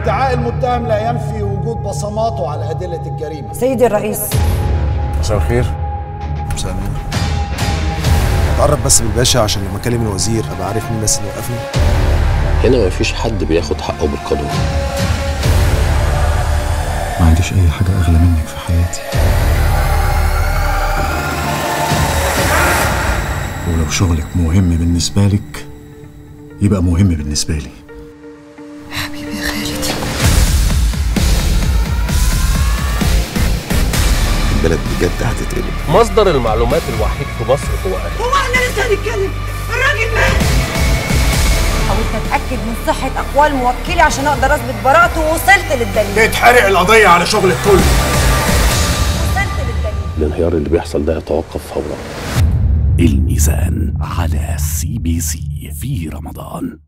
ادعاء المتهم لا ينفي وجود بصماته على أدلة الجريمة سيدي الرئيس مساء الخير مساء النور اتعرف بس بالباشا عشان لما اكلم الوزير ابقى عارف مين بس اللي وقفني هنا مفيش حد بياخد حقه بالقانون ما عنديش أي حاجة أغلى منك في حياتي ولو شغلك مهم بالنسبة لك يبقى مهم بالنسبة لي حبيبي يا خالد البلد بجد هتتقلب مصدر المعلومات الوحيد في مصر هو انا هو احنا لسه هنتكلم الراجل مات حاولت اتاكد من صحه اقوال موكلي عشان اقدر اثبت براءته ووصلت للدليل تتحرق القضية على شغل الكل وصلت للدليل الانهيار اللي بيحصل ده يتوقف فورا الميزان على سي بي سي في رمضان